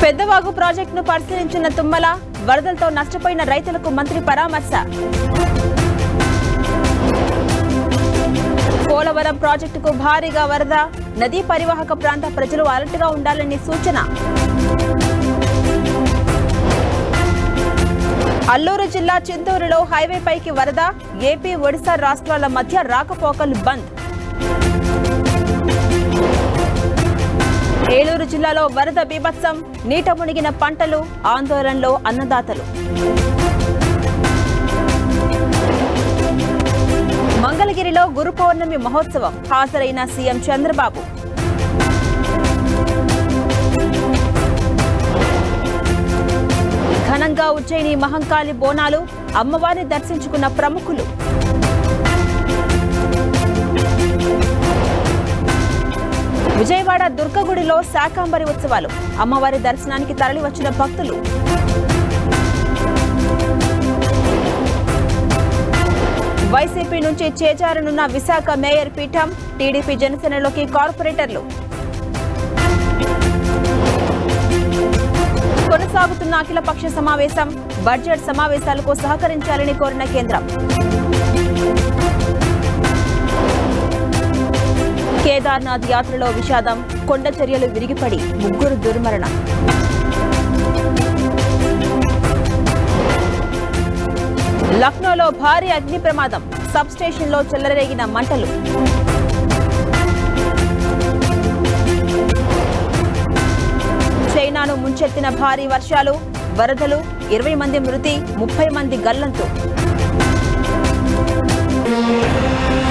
పెద్దవాగు ప్రాజెక్టును పరిశీలించిన తుమ్మల వరదలతో నష్టపోయిన రైతులకు మంత్రి పరామర్శ పోలవరం ప్రాజెక్టుకు భారీగా వరద నదీ పరివాహక ప్రాంత ప్రజలు అలర్ట్గా ఉండాలని సూచన అల్లూరు జిల్లా చింతూరులో హైవేపైకి వరద ఏపీ ఒడిశా రాష్ట్రాల మధ్య రాకపోకలు బంద్ ఏలూరు జిల్లాలో వరద బీభత్సం నీట మునిగిన పంటలు ఆందోళనలో అన్నదాతలు మంగళగిరిలో గురు పౌర్ణమి మహోత్సవం హాజరైన సీఎం చంద్రబాబు ఘనంగా ఉజ్జయిని మహంకాళి బోనాలు అమ్మవారిని దర్శించుకున్న ప్రముఖులు విజయవాడ దుర్గగుడిలో శాకాంబరి ఉత్సవాలు అమ్మవారి దర్శనానికి తరలివచ్చిన భక్తులు వైసీపీ నుంచి చేజారనున్న విశాఖ మేయర్ పీఠం టీడీపీ జనసేనలోకి కార్పొరేటర్లు కొనసాగుతున్న అఖిలపక్ష సమావేశం బడ్జెట్ సమావేశాలకు సహకరించాలని కోరిన కేంద్రం కేదార్నాథ్ యాత్రలో విషాదం కొండ చర్యలు విరిగిపడి ముగ్గురు దుర్మరణం లక్నోలో భారీ అగ్ని ప్రమాదం సబ్ స్టేషన్లో చెలరేగిన మంటలు చైనాను ముంచెత్తిన భారీ వర్షాలు వరదలు ఇరవై మంది మృతి ముప్పై మంది గల్లంతు